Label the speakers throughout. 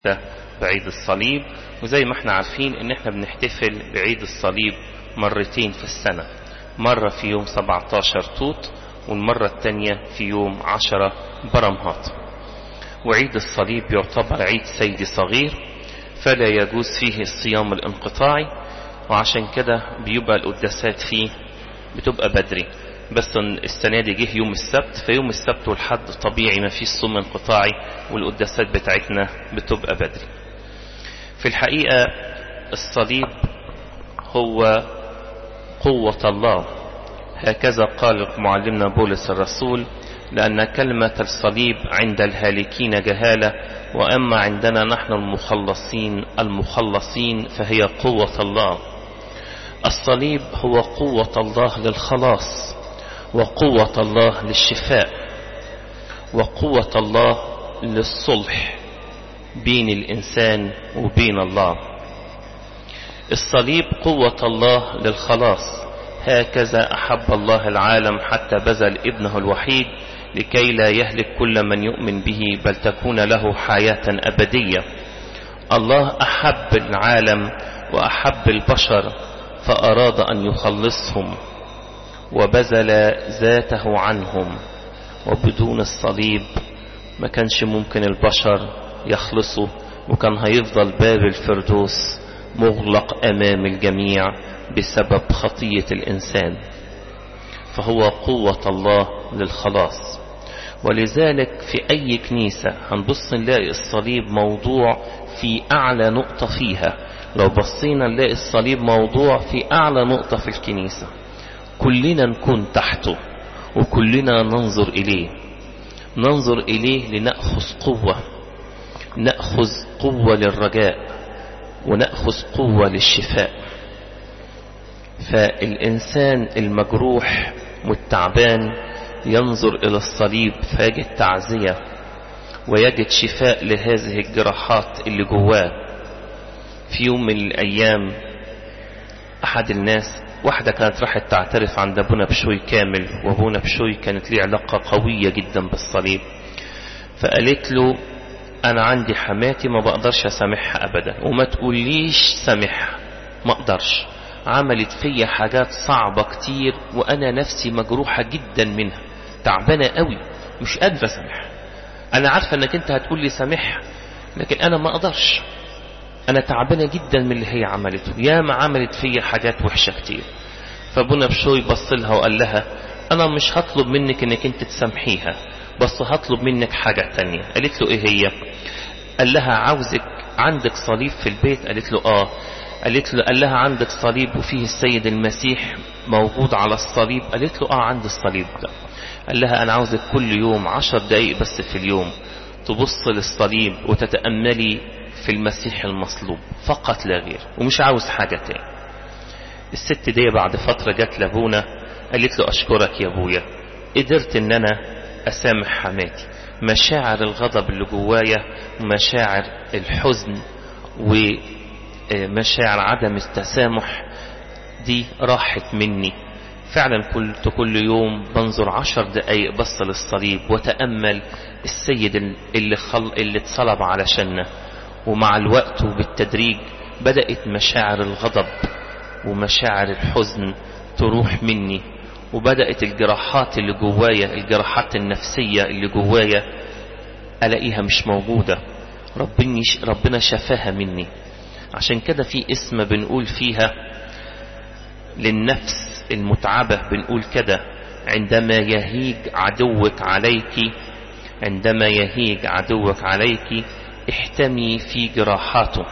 Speaker 1: بعيد الصليب وزي ما احنا عارفين ان احنا بنحتفل بعيد الصليب مرتين في السنة مرة في يوم 17 توت والمرة التانية في يوم 10 برمهات وعيد الصليب يعتبر عيد سيدي صغير فلا يجوز فيه الصيام الانقطاعي وعشان كده بيبقى القداسات فيه بتبقى بدري بس السنة دي جه يوم السبت فيوم السبت والحد طبيعي ما فيش صوم انقطاعي والقداسات بتاعتنا بتبقى بدري في الحقيقة الصليب هو قوة الله هكذا قال معلمنا بولس الرسول لأن كلمة الصليب عند الهالكين جهالة وأما عندنا نحن المخلصين المخلصين فهي قوة الله الصليب هو قوة الله للخلاص وقوة الله للشفاء وقوة الله للصلح بين الإنسان وبين الله الصليب قوة الله للخلاص هكذا أحب الله العالم حتى بذل ابنه الوحيد لكي لا يهلك كل من يؤمن به بل تكون له حياة أبدية الله أحب العالم وأحب البشر فأراد أن يخلصهم وبذل ذاته عنهم وبدون الصليب ما كانش ممكن البشر يخلصوا وكان هيفضل باب الفردوس مغلق أمام الجميع بسبب خطية الإنسان فهو قوة الله للخلاص ولذلك في أي كنيسة هنبص نلاقي الصليب موضوع في أعلى نقطة فيها لو بصينا نلاقي الصليب موضوع في أعلى نقطة في الكنيسة كلنا نكون تحته وكلنا ننظر إليه ننظر إليه لنأخذ قوة نأخذ قوة للرجاء ونأخذ قوة للشفاء فالإنسان المجروح والتعبان ينظر إلى الصليب فيجد تعزية ويجد شفاء لهذه الجراحات اللي جواه في يوم من الأيام أحد الناس واحدة كانت راحت تعترف عند أبونا بشوي كامل وأبونا بشوي كانت ليه علاقة قوية جدا بالصليب فقالت له أنا عندي حماتي ما بقدرش أسامحها أبدا وما تقوليش سامحها ما أقدرش عملت فيا حاجات صعبة كتير وأنا نفسي مجروحة جدا منها تعبانة قوي مش قادرة أسامحها أنا عارفة أنك أنت هتقول لي سامحها لكن أنا ما أقدرش أنا تعبانة جدا من اللي هي عملته يا ما عملت فيا حاجات وحشة كتير فابونا بشوي بص لها وقال لها أنا مش هطلب منك أنك أنت تسامحيها بس هطلب منك حاجة تانية قالت له إيه هي قال لها عاوزك عندك صليب في البيت قالت له آه قالت له قال لها عندك صليب وفيه السيد المسيح موجود على الصليب قالت له اه عندي الصليب ده قال لها انا عاوزك كل يوم عشر دقايق بس في اليوم تبص للصليب وتتأملي في المسيح المصلوب فقط لا غير ومش عاوز حاجة تاني الست دي بعد فترة جت لابونا قالت له اشكرك يا ابويا قدرت ان انا اسامح حماتي مشاعر الغضب اللي جوايا ومشاعر الحزن و مشاعر عدم التسامح دي راحت مني فعلا كنت كل يوم بنظر عشر دقايق بص للصليب وتأمل السيد اللي, خل... اللي اتصلب علشاننا ومع الوقت وبالتدريج بدأت مشاعر الغضب ومشاعر الحزن تروح مني وبدأت الجراحات اللي جوايا الجراحات النفسية اللي جوايا ألاقيها مش موجودة ربني ربنا شفاها مني عشان كده في اسم بنقول فيها للنفس المتعبة بنقول كده عندما يهيج عدوك عليك عندما يهيج عدوك عليك احتمي في جراحاته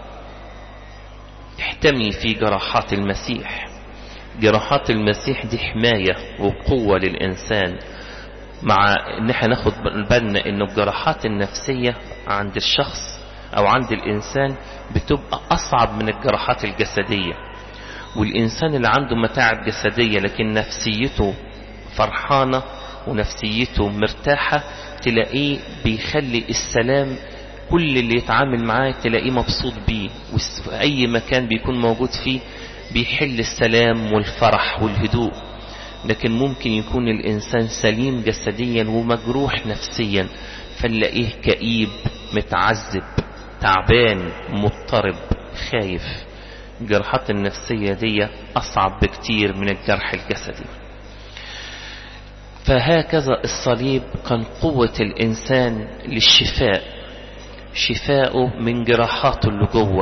Speaker 1: احتمي في جراحات المسيح جراحات المسيح دي حماية وقوة للإنسان مع ان احنا ناخد بالنا ان الجراحات النفسية عند الشخص او عند الانسان بتبقى اصعب من الجراحات الجسدية والانسان اللي عنده متاعب جسدية لكن نفسيته فرحانة ونفسيته مرتاحة تلاقيه بيخلي السلام كل اللي يتعامل معاه تلاقيه مبسوط بيه وفي اي مكان بيكون موجود فيه بيحل السلام والفرح والهدوء لكن ممكن يكون الإنسان سليم جسديا ومجروح نفسيا فنلاقيه كئيب متعذب تعبان مضطرب خايف الجراحات النفسية دي أصعب بكتير من الجرح الجسدي فهكذا الصليب كان قوة الإنسان للشفاء شفاؤه من جراحاته اللي جوه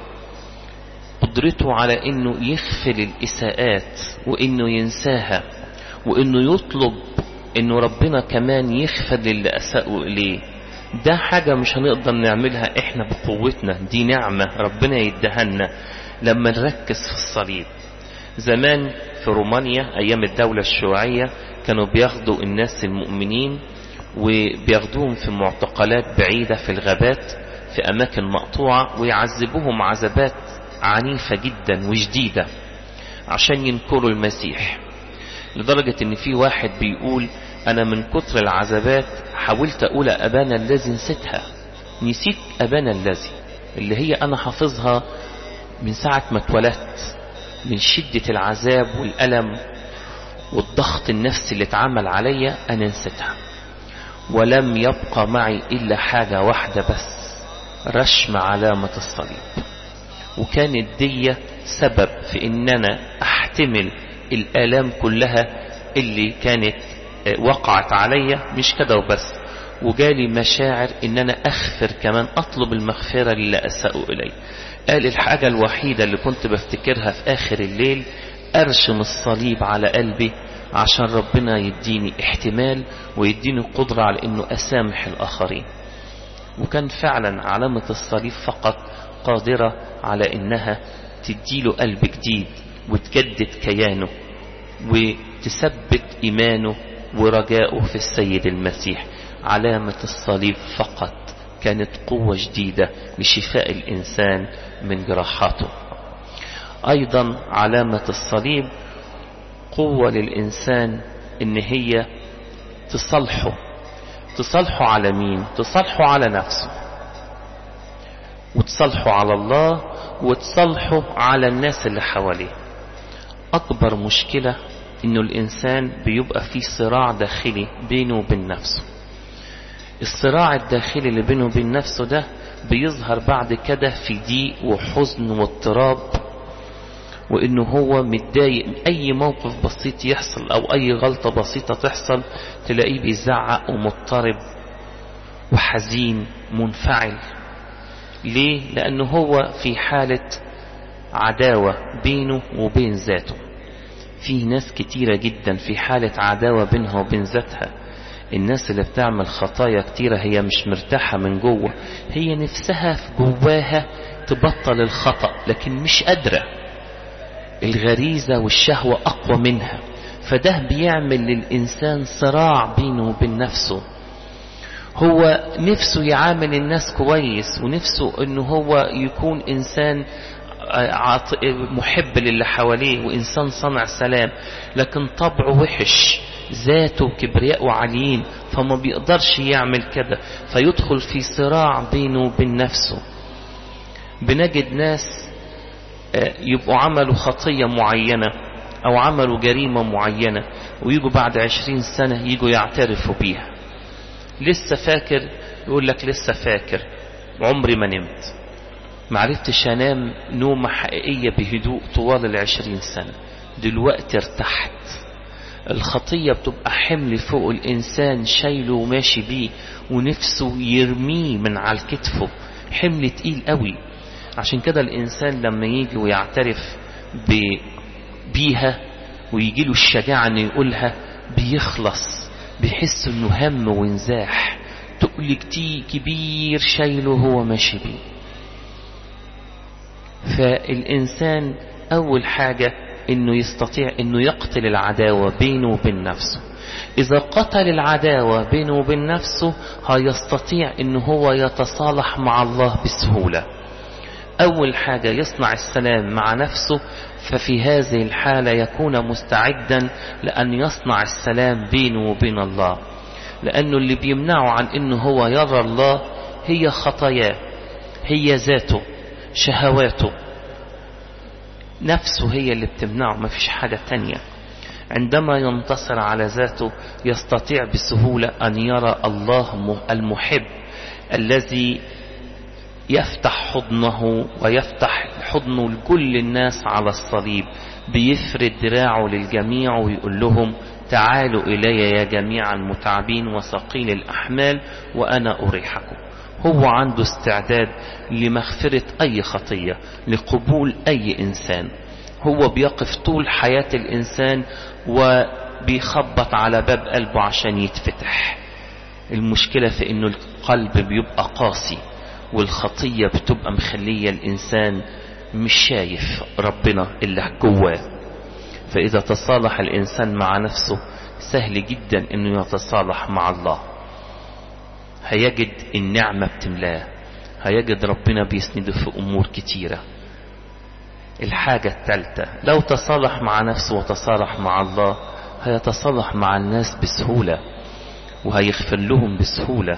Speaker 1: قدرته على انه يغفل الاساءات وانه ينساها وانه يطلب انه ربنا كمان يغفر للي اساءوا اليه ده حاجة مش هنقدر نعملها احنا بقوتنا دي نعمة ربنا يدهنا لما نركز في الصليب زمان في رومانيا ايام الدولة الشيوعية كانوا بياخدوا الناس المؤمنين وبياخدوهم في معتقلات بعيدة في الغابات في اماكن مقطوعة ويعذبوهم عذابات عنيفة جدا وجديدة عشان ينكروا المسيح لدرجة ان في واحد بيقول انا من كتر العذابات حاولت اقول ابانا الذي نسيتها نسيت ابانا الذي اللي هي انا حافظها من ساعة ما اتولدت من شدة العذاب والألم والضغط النفسي اللي اتعمل عليا أنا نسيتها ولم يبقى معي إلا حاجة واحدة بس رشم علامة الصليب وكانت دي سبب في ان انا احتمل الالام كلها اللي كانت وقعت عليا مش كده وبس وجالي مشاعر ان انا اغفر كمان اطلب المغفرة للي اساءوا الي قال الحاجة الوحيدة اللي كنت بفتكرها في اخر الليل ارشم الصليب على قلبي عشان ربنا يديني احتمال ويديني قدرة على انه اسامح الاخرين وكان فعلا علامة الصليب فقط قادرة على انها تديله قلب جديد وتجدد كيانه وتثبت ايمانه ورجاؤه في السيد المسيح علامة الصليب فقط كانت قوة جديدة لشفاء الانسان من جراحاته ايضا علامة الصليب قوة للانسان ان هي تصلحه تصلحه على مين تصلحه على نفسه وتصلحه على الله وتصلحه على الناس اللي حواليه أكبر مشكلة إنه الإنسان بيبقى فيه صراع داخلي بينه وبين نفسه الصراع الداخلي اللي بينه وبين نفسه ده بيظهر بعد كده في ضيق وحزن واضطراب وإنه هو متضايق من أي موقف بسيط يحصل أو أي غلطة بسيطة تحصل تلاقيه بيزعق ومضطرب وحزين منفعل ليه؟ لأنه هو في حالة عداوة بينه وبين ذاته في ناس كتيرة جدا في حالة عداوة بينها وبين ذاتها الناس اللي بتعمل خطايا كتيرة هي مش مرتاحة من جوه هي نفسها في جواها تبطل الخطأ لكن مش قادرة الغريزة والشهوة أقوى منها فده بيعمل للإنسان صراع بينه وبين نفسه هو نفسه يعامل الناس كويس ونفسه انه هو يكون انسان محب للي حواليه وانسان صنع سلام لكن طبعه وحش ذاته وكبرياء عاليين فما بيقدرش يعمل كده فيدخل في صراع بينه وبين نفسه بنجد ناس يبقوا عملوا خطية معينة او عملوا جريمة معينة ويجوا بعد عشرين سنة يجوا يعترفوا بيها لسه فاكر يقول لك لسه فاكر عمري ما نمت معرفتش انام نومة حقيقية بهدوء طوال العشرين سنة دلوقتي ارتحت الخطية بتبقى حمل فوق الإنسان شايله وماشي بيه ونفسه يرميه من على كتفه حمل تقيل قوي عشان كده الإنسان لما يجي ويعترف بيها ويجيله الشجاعة انه يقولها بيخلص بيحس انه هم وانزاح تقل كتير كبير شايله هو ماشي بيه فالإنسان أول حاجة انه يستطيع انه يقتل العداوة بينه وبين نفسه اذا قتل العداوة بينه وبين نفسه هيستطيع انه هو يتصالح مع الله بسهولة اول حاجة يصنع السلام مع نفسه ففي هذه الحالة يكون مستعدا لأن يصنع السلام بينه وبين الله لأنه اللي بيمنعه عن أنه هو يرى الله هي خطاياه هي ذاته شهواته نفسه هي اللي بتمنعه ما فيش حاجة تانية عندما ينتصر على ذاته يستطيع بسهولة أن يرى الله المحب الذي يفتح حضنه ويفتح حضنه لكل الناس على الصليب بيفرد دراعه للجميع ويقول لهم تعالوا إلي يا جميع المتعبين وثقيل الأحمال وأنا أريحكم هو عنده استعداد لمغفرة أي خطية لقبول أي إنسان هو بيقف طول حياة الإنسان وبيخبط على باب قلبه عشان يتفتح المشكلة في إنه القلب بيبقى قاسي والخطية بتبقى مخلية الإنسان مش شايف ربنا اللي جواه فإذا تصالح الإنسان مع نفسه سهل جدا إنه يتصالح مع الله هيجد النعمة بتملاه هيجد ربنا بيسنده في أمور كتيرة الحاجة الثالثة لو تصالح مع نفسه وتصالح مع الله هيتصالح مع الناس بسهولة وهيغفر لهم بسهولة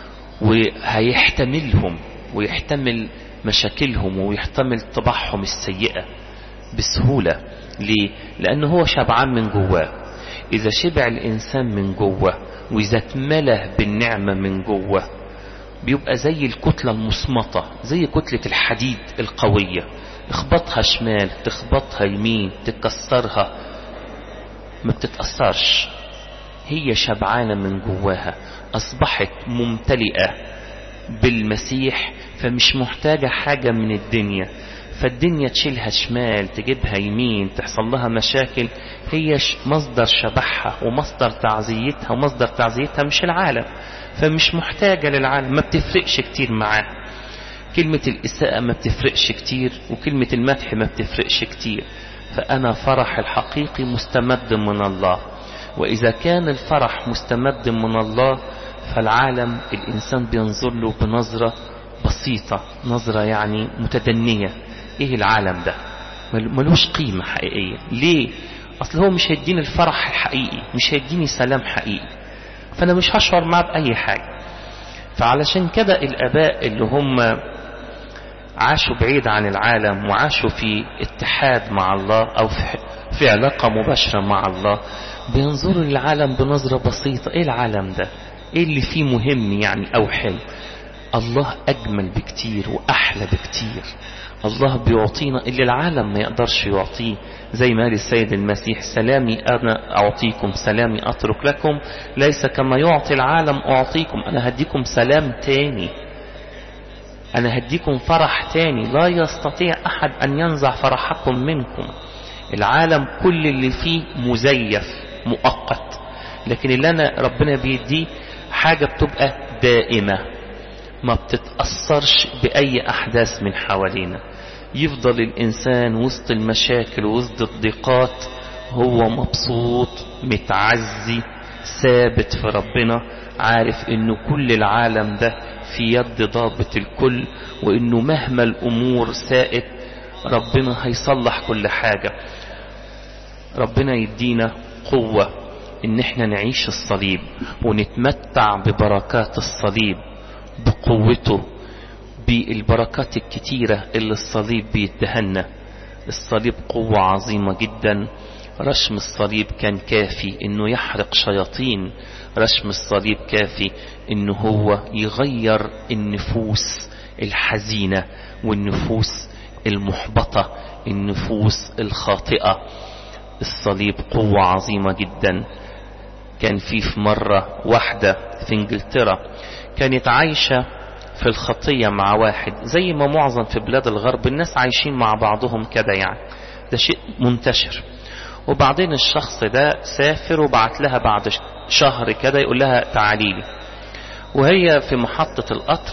Speaker 1: وهيحتملهم ويحتمل مشاكلهم ويحتمل طباعهم السيئة بسهولة ليه؟ لأنه هو شبعان من جواه إذا شبع الإنسان من جوه وإذا اتمله بالنعمة من جوه بيبقى زي الكتلة المصمطة زي كتلة الحديد القوية اخبطها شمال تخبطها يمين تكسرها ما بتتأثرش هي شبعانة من جواها أصبحت ممتلئة بالمسيح فمش محتاجة حاجة من الدنيا فالدنيا تشيلها شمال تجيبها يمين تحصل لها مشاكل هي مصدر شبحها ومصدر تعزيتها ومصدر تعزيتها مش العالم فمش محتاجة للعالم ما بتفرقش كتير معاه كلمة الإساءة ما بتفرقش كتير وكلمة المدح ما بتفرقش كتير فأنا فرح الحقيقي مستمد من الله وإذا كان الفرح مستمد من الله فالعالم الإنسان بينظر له بنظرة بسيطة نظرة يعني متدنية إيه العالم ده ملوش قيمة حقيقية ليه أصل هو مش هيديني الفرح الحقيقي مش هيديني سلام حقيقي فأنا مش هشعر معاه بأي حاجة فعلشان كده الآباء اللي هم عاشوا بعيد عن العالم وعاشوا في اتحاد مع الله أو في, في علاقة مباشرة مع الله بينظروا للعالم بنظرة بسيطة ايه العالم ده ايه اللي فيه مهم يعني او حلو الله اجمل بكتير واحلى بكتير الله بيعطينا اللي العالم ما يقدرش يعطيه زي ما قال السيد المسيح سلامي انا اعطيكم سلامي اترك لكم ليس كما يعطي العالم اعطيكم انا هديكم سلام تاني انا هديكم فرح تاني لا يستطيع احد ان ينزع فرحكم منكم العالم كل اللي فيه مزيف مؤقت لكن اللي انا ربنا بيديه حاجة بتبقى دائمة ما بتتأثرش بأي أحداث من حوالينا يفضل الإنسان وسط المشاكل وسط الضيقات هو مبسوط متعزي ثابت في ربنا عارف انه كل العالم ده في يد ضابط الكل وانه مهما الامور ساءت ربنا هيصلح كل حاجة ربنا يدينا قوة ان احنا نعيش الصليب ونتمتع ببركات الصليب بقوته بالبركات الكتيرة اللي الصليب بيدهنا الصليب قوة عظيمة جدا رشم الصليب كان كافي انه يحرق شياطين رشم الصليب كافي انه هو يغير النفوس الحزينة والنفوس المحبطة النفوس الخاطئة الصليب قوة عظيمة جدا كان في في مرة واحدة في انجلترا كانت عايشة في الخطية مع واحد زي ما معظم في بلاد الغرب الناس عايشين مع بعضهم كده يعني ده شيء منتشر وبعدين الشخص ده سافر وبعت لها بعد شهر كده يقول لها تعالي لي وهي في محطة القطر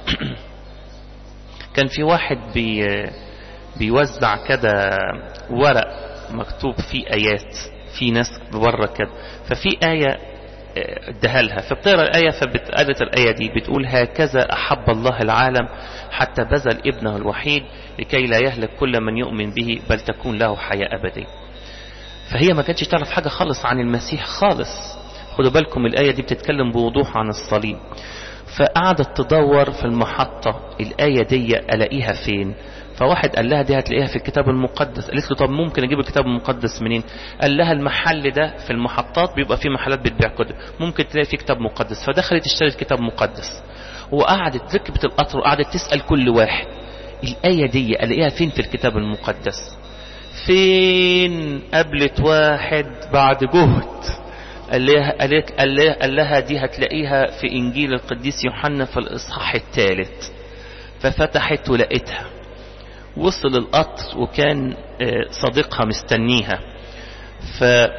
Speaker 1: كان في واحد بي بيوزع كده ورق مكتوب فيه آيات في ناس بره كده ففي آية ادها لها فبتقرا الآية فبتقالت الآية دي بتقول هكذا أحب الله العالم حتى بذل ابنه الوحيد لكي لا يهلك كل من يؤمن به بل تكون له حياة أبدية فهي ما كانتش تعرف حاجة خالص عن المسيح خالص خدوا بالكم الآية دي بتتكلم بوضوح عن الصليب فقعدت تدور في المحطة الآية دي ألاقيها فين فواحد قال لها دي هتلاقيها في الكتاب المقدس قالت له طب ممكن اجيب الكتاب المقدس منين قال لها المحل ده في المحطات بيبقى فيه محلات بتبيع كتب ممكن تلاقي فيه كتاب مقدس فدخلت اشترت كتاب مقدس وقعدت ركبت القطر وقعدت تسأل كل واحد الآية دي ألاقيها فين في الكتاب المقدس فين قابلت واحد بعد جهد قال لها, قالت قال لها, قال لها دي هتلاقيها في إنجيل القديس يوحنا في الإصحاح الثالث ففتحت ولقيتها وصل القطر وكان صديقها مستنيها ف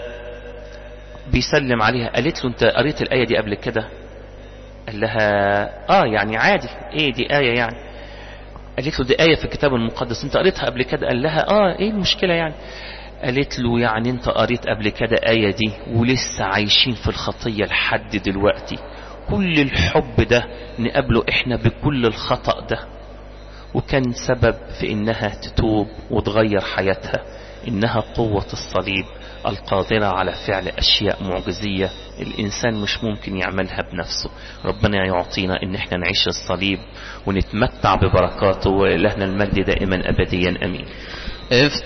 Speaker 1: بيسلم عليها قالت له انت قريت الآية دي قبل كده قال لها اه يعني عادي ايه دي آية يعني قالت له دي آية في الكتاب المقدس انت قريتها قبل كده قال لها اه ايه المشكلة يعني قالت له يعني انت قريت قبل كده آية دي ولسه عايشين في الخطية لحد دلوقتي كل الحب ده نقابله احنا بكل الخطأ ده وكان سبب في انها تتوب وتغير حياتها انها قوة الصليب القادرة على فعل اشياء معجزية الانسان مش ممكن يعملها بنفسه ربنا يعطينا ان احنا نعيش الصليب ونتمتع ببركاته ولهنا المجد دائما ابديا امين